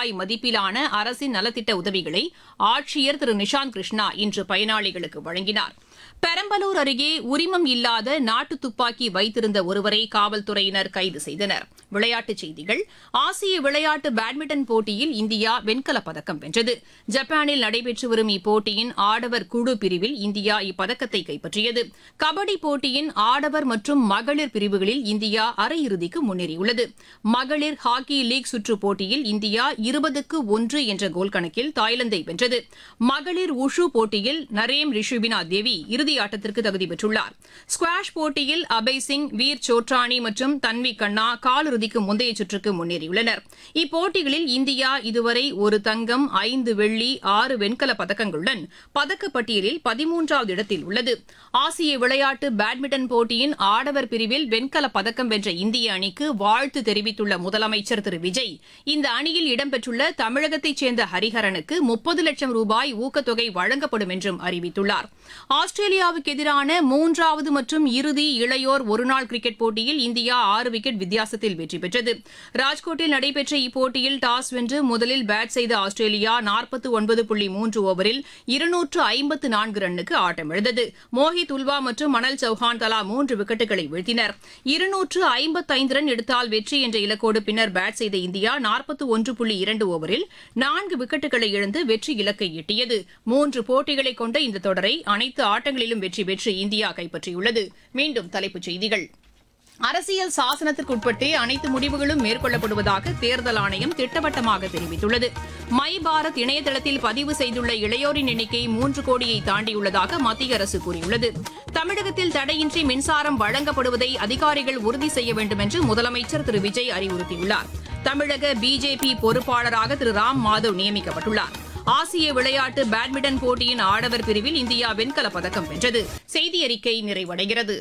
ரூபாய் மதிப்பிலான அரசின் நலத்திட்ட உதவிகளை ஆட்சியர் திரு நிஷாந்த் கிருஷ்ணா இன்று பயனாளிகளுக்கு வழங்கினார் பெரம்பலூர் அருகே உரிமம் இல்லாத நாட்டு துப்பாக்கி வைத்திருந்த ஒருவரை காவல்துறையினர் கைது செய்தனர் விளையாட்டுச் செய்திகள் ஆசிய விளையாட்டு பேட்மிண்டன் போட்டியில் இந்தியா வெண்கலப் பதக்கம் வென்றது ஜப்பானில் நடைபெற்று வரும் இப்போட்டியின் ஆடவர் குழு பிரிவில் இந்தியா இப்பதக்கத்தை கைப்பற்றியது கபடி போட்டியின் ஆடவர் மற்றும் மகளிர் பிரிவுகளில் இந்தியா அரையிறுதிக்கு முன்னேறியுள்ளது மகளிர் ஹாக்கி லீக் சுற்று போட்டியில் இந்தியா இருபதுக்கு ஒன்று என்ற கோல் கணக்கில் தாய்லாந்தை வென்றது மகளிர் உஷு போட்டியில் நரேம் ரிஷுபினா தேவி இறுதி ஆட்டத்திற்கு தகுதி பெற்றுள்ளார் ஸ்குவாஷ் போட்டியில் அபய் சிங் வீர் சோட்ரானி மற்றும் தன்வி கண்ணா காலிறுதிக்கு முந்தைய சுற்றுக்கு முன்னேறியுள்ளனர் இப்போட்டிகளில் இந்தியா இதுவரை ஒரு தங்கம் ஐந்து வெள்ளி ஆறு வெண்கல பதக்கங்களுடன் பதக்கப்பட்டியலில் பதிமூன்றாவது இடத்தில் உள்ளது ஆசிய விளையாட்டு பேட்மிண்டன் போட்டியின் ஆடவர் பிரிவில் வெண்கல பதக்கம் வென்ற இந்திய அணிக்கு வாழ்த்து தெரிவித்துள்ள முதலமைச்சர் திரு விஜய் இந்த அணியில் இடம்பெற்றுள்ள தமிழகத்தைச் சேர்ந்த ஹரிஹரனுக்கு முப்பது லட்சம் ரூபாய் ஊக்கத்தொகை வழங்கப்படும் என்றும் அறிவித்துள்ளார் ஆஸ்திரேலியாவுக்கு எதிரான மூன்றாவது மற்றும் இறுதி இளையோர் ஒருநாள் கிரிக்கெட் போட்டியில் இந்தியா ஆறு விக்கெட் வித்தியாசத்தில் வெற்றி பெற்றது ராஜ்கோட்டில் நடைபெற்ற இப்போட்டியில் டாஸ் வென்று முதலில் பேட் செய்த ஆஸ்திரேலியா நாற்பத்து ஒன்பது புள்ளி மூன்று ஓவரில் இருநூற்று ஐம்பத்து நான்கு ரன்னுக்கு ஆட்டமிழந்தது மோஹித் உல்வா மற்றும் மணல் சௌஹான் தலா மூன்று விக்கெட்டுகளை வீழ்த்தினர் இருநூற்று ஐம்பத்தைந்து ரன் எடுத்தால் வெற்றி என்ற இலக்கோடு பின்னர் பேட் செய்த இந்தியா நாற்பத்து ஒன்று புள்ளி இரண்டு ஓவரில் நான்கு விக்கெட்டுகளை இழந்து வெற்றி இலக்கை எட்டியது மூன்று போட்டிகளை கொண்ட இந்த தொடரை அனைத்து ஆட்டங்களிலும் வெற்றி பெற்று இந்தியா கைப்பற்றியுள்ளது மீண்டும் தலைப்புச் செய்திகள் அரசியல் சாசனத்திற்குட்பட்டே அனைத்து முடிவுகளும் மேற்கொள்ளப்படுவதாக தேர்தல் ஆணையம் திட்டவட்டமாக தெரிவித்துள்ளது மை பாரத் இணையதளத்தில் பதிவு செய்துள்ள இளையோரின் எண்ணிக்கை மூன்று கோடியை தாண்டியுள்ளதாக மத்திய அரசு கூறியுள்ளது தமிழகத்தில் தடையின்றி மின்சாரம் வழங்கப்படுவதை அதிகாரிகள் உறுதி செய்ய வேண்டும் என்று முதலமைச்சர் திரு விஜய் அறிவுறுத்தியுள்ளார் தமிழக பிஜேபி பொறுப்பாளராக திரு ராம் மாதவ் நியமிக்கப்பட்டுள்ளார் ஆசிய விளையாட்டு பேட்மிண்டன் போட்டியின் ஆடவர் பிரிவில் இந்தியா வெண்கலப் பதக்கம் வென்றது செய்தி அறிக்கை நிறைவடைகிறது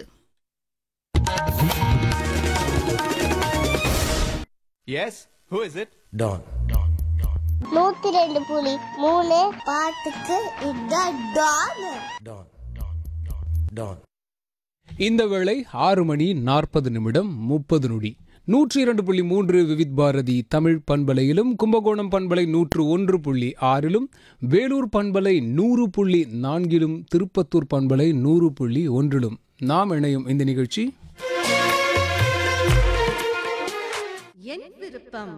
Yes? Who is it? Don. நூத்தி ரெண்டு புலி மூணு பாட்டுக்கு இதான் டான் Don. Don. இந்த வேளை ஆறு மணி நாற்பது நிமிடம் முப்பது நொடி நூற்றி இரண்டு புள்ளி மூன்று விவித் பாரதி தமிழ் பண்பலையிலும் கும்பகோணம் பண்பலை நூற்று ஒன்று புள்ளி ஆறிலும் வேலூர் பண்பலை நூறு புள்ளி நான்கிலும் திருப்பத்தூர் பண்பலை நூறு புள்ளி ஒன்றிலும் நாம் இணையும் இந்த நிகழ்ச்சி என் விருப்பம்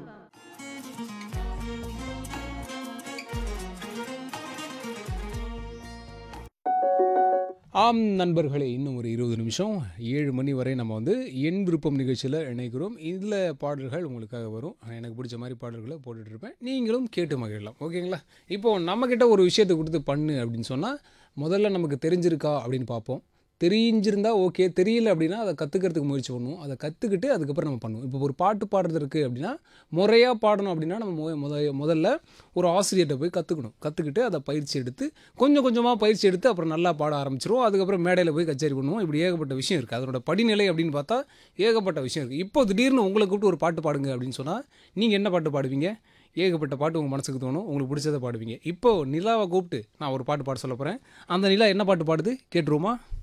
ஆம் நண்பர்களே இன்னும் ஒரு இருபது நிமிஷம் ஏழு மணி வரை நம்ம வந்து என் விருப்பம் நிகழ்ச்சியில் இணைக்கிறோம் இதில் பாடல்கள் உங்களுக்காக வரும் எனக்கு பிடிச்ச மாதிரி பாடல்களை போட்டுட்டு இருப்பேன் நீங்களும் கேட்டு மகிழலாம் ஓகேங்களா இப்போது நம்மக்கிட்ட ஒரு விஷயத்தை கொடுத்து பண்ணு அப்படின்னு சொன்னால் முதல்ல நமக்கு தெரிஞ்சிருக்கா அப்படின்னு பார்ப்போம் தெரிஞ்சிருந்தா ஓகே தெரியல அப்படின்னா அதை கற்றுக்கிறதுக்கு முயற்சி பண்ணுவோம் அதை கற்றுக்கிட்டு அதுக்கப்புறம் நம்ம பண்ணுவோம் இப்போ ஒரு பாட்டு பாடுறது இருக்குது அப்படின்னா முறையாக பாடணும் அப்படின்னா நம்ம மொ- முத முதல்ல ஒரு ஆசிரியர்கிட்ட போய் கற்றுக்கணும் கற்றுக்கிட்டு அதை பயிற்சி எடுத்து கொஞ்சம் கொஞ்சமாக பயிற்சி எடுத்து அப்புறம் நல்லா பாட ஆரம்பிச்சிருவோம் அதுக்கப்புறம் மேடையில் போய் கச்சேரி பண்ணுவோம் இப்படி ஏகப்பட்ட விஷயம் இருக்குது அதனோட படிநிலை அப்படின்னு பார்த்தா ஏகப்பட்ட விஷயம் இருக்குது இப்போ திடீர்னு உங்களை கூப்பிட்டு ஒரு பாட்டு பாடுங்க அப்படின்னு சொன்னால் நீங்கள் என்ன பாட்டு பாடுவீங்க ஏகப்பட்ட பாட்டு உங்கள் மனசுக்கு தோணும் உங்களுக்கு பிடிச்சதை பாடுவீங்க இப்போ நிலாவை கூப்பிட்டு நான் ஒரு பாட்டு பாட சொல்ல போகிறேன் அந்த நிலா என்ன பாட்டு பாடுது கேட்டுருவோமா